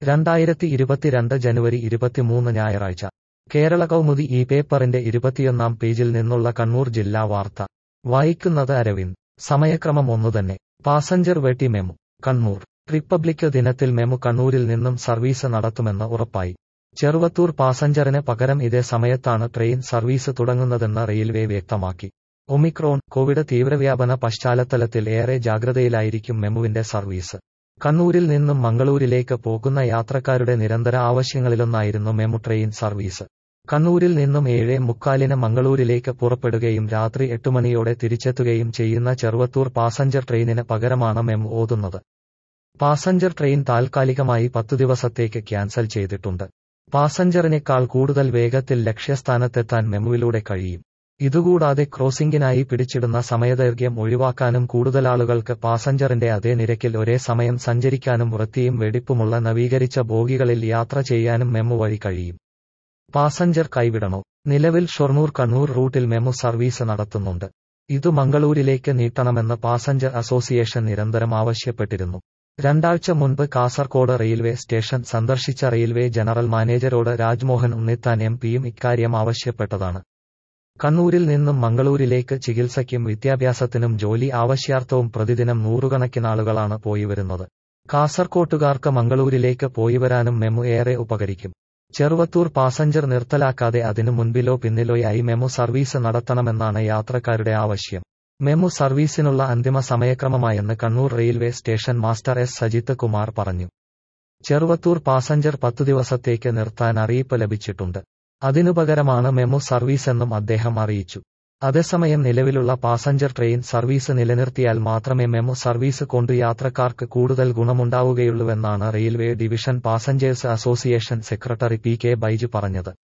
രണ്ടായിരത്തി ഇരുപത്തിരണ്ട് ജനുവരി ഇരുപത്തിമൂന്ന് ഞായറാഴ്ച കേരള കൗമുദി ഈ പേപ്പറിന്റെ ഇരുപത്തിയൊന്നാം പേജിൽ നിന്നുള്ള കണ്ണൂർ ജില്ലാ വാർത്ത വായിക്കുന്നത് അരവിന്ദ് സമയക്രമം ഒന്നുതന്നെ പാസഞ്ചർ വെട്ടി മെമു കണ്ണൂർ റിപ്പബ്ലിക് ദിനത്തിൽ മെമു കണ്ണൂരിൽ നിന്നും സർവീസ് നടത്തുമെന്ന് ഉറപ്പായി ചെറുവത്തൂർ പാസഞ്ചറിന് പകരം ഇതേ സമയത്താണ് ട്രെയിൻ സർവീസ് തുടങ്ങുന്നതെന്ന് റെയിൽവേ വ്യക്തമാക്കി ഒമിക്രോൺ കോവിഡ് തീവ്രവ്യാപന പശ്ചാത്തലത്തിൽ ഏറെ ജാഗ്രതയിലായിരിക്കും മെമുവിന്റെ സർവീസ് കണ്ണൂരിൽ നിന്നും മംഗളൂരിലേക്ക് പോകുന്ന യാത്രക്കാരുടെ നിരന്തര ആവശ്യങ്ങളിലൊന്നായിരുന്നു മെമു ട്രെയിൻ സർവീസ് കണ്ണൂരിൽ നിന്നും ഏഴ് മുക്കാലിന് മംഗളൂരിലേക്ക് പുറപ്പെടുകയും രാത്രി എട്ട് മണിയോടെ തിരിച്ചെത്തുകയും ചെയ്യുന്ന ചെറുവത്തൂർ പാസഞ്ചർ ട്രെയിനിന് പകരമാണ് മെമു ഓതുന്നത് പാസഞ്ചർ ട്രെയിൻ താൽക്കാലികമായി പത്തു ദിവസത്തേക്ക് ക്യാൻസൽ ചെയ്തിട്ടുണ്ട് പാസഞ്ചറിനേക്കാൾ കൂടുതൽ വേഗത്തിൽ ലക്ഷ്യസ്ഥാനത്തെത്താൻ മെമുവിലൂടെ കഴിയും ഇതുകൂടാതെ ക്രോസിംഗിനായി പിടിച്ചിടുന്ന സമയദൈർഘ്യം ഒഴിവാക്കാനും കൂടുതലാളുകൾക്ക് പാസഞ്ചറിന്റെ അതേ നിരക്കിൽ ഒരേ സമയം സഞ്ചരിക്കാനും വൃത്തിയും വെടിപ്പുമുള്ള നവീകരിച്ച ബോഗികളിൽ യാത്ര ചെയ്യാനും മെമു വഴി കഴിയും പാസഞ്ചർ കൈവിടണോ നിലവിൽ ഷൊർണൂർ കണ്ണൂർ റൂട്ടിൽ മെമു സർവീസ് നടത്തുന്നുണ്ട് ഇതു മംഗളൂരിലേക്ക് നീട്ടണമെന്ന് പാസഞ്ചർ അസോസിയേഷൻ നിരന്തരം ആവശ്യപ്പെട്ടിരുന്നു രണ്ടാഴ്ച മുൻപ് കാസർകോട് റെയിൽവേ സ്റ്റേഷൻ സന്ദർശിച്ച റെയിൽവേ ജനറൽ മാനേജരോട് രാജ്മോഹൻ ഉണ്ണിത്താൻ എം പിയും ഇക്കാര്യം ആവശ്യപ്പെട്ടതാണ് കണ്ണൂരിൽ നിന്നും മംഗളൂരിലേക്ക് ചികിത്സയ്ക്കും വിദ്യാഭ്യാസത്തിനും ജോലി ആവശ്യാർത്ഥവും പ്രതിദിനം നൂറുകണക്കിനാളുകളാണ് പോയിവരുന്നത് കാസർകോട്ടുകാർക്ക് മംഗളൂരിലേക്ക് പോയിവരാനും മെമു ഏറെ ഉപകരിക്കും ചെറുവത്തൂർ പാസഞ്ചർ നിർത്തലാക്കാതെ അതിനു മുൻപിലോ പിന്നിലോയായി മെമു സർവീസ് നടത്തണമെന്നാണ് യാത്രക്കാരുടെ ആവശ്യം മെമു സർവീസിനുള്ള അന്തിമ സമയക്രമമായെന്ന് Kannur railway station master S Sajith Kumar പറഞ്ഞു ചെറുവത്തൂർ പാസഞ്ചർ പത്തു ദിവസത്തേക്ക് നിർത്താൻ അറിയിപ്പ് ലഭിച്ചിട്ടുണ്ട് അതിനുപകരമാണ് മെമു സർവീസെന്നും അദ്ദേഹം അറിയിച്ചു അതേസമയം നിലവിലുള്ള പാസഞ്ചർ ട്രെയിൻ സർവീസ് നിലനിർത്തിയാൽ മാത്രമേ മെമു സർവീസ് കൊണ്ട് യാത്രക്കാർക്ക് കൂടുതൽ ഗുണമുണ്ടാവുകയുള്ളൂവെന്നാണ് railway division passengers association secretary P K Baiju പറഞ്ഞത്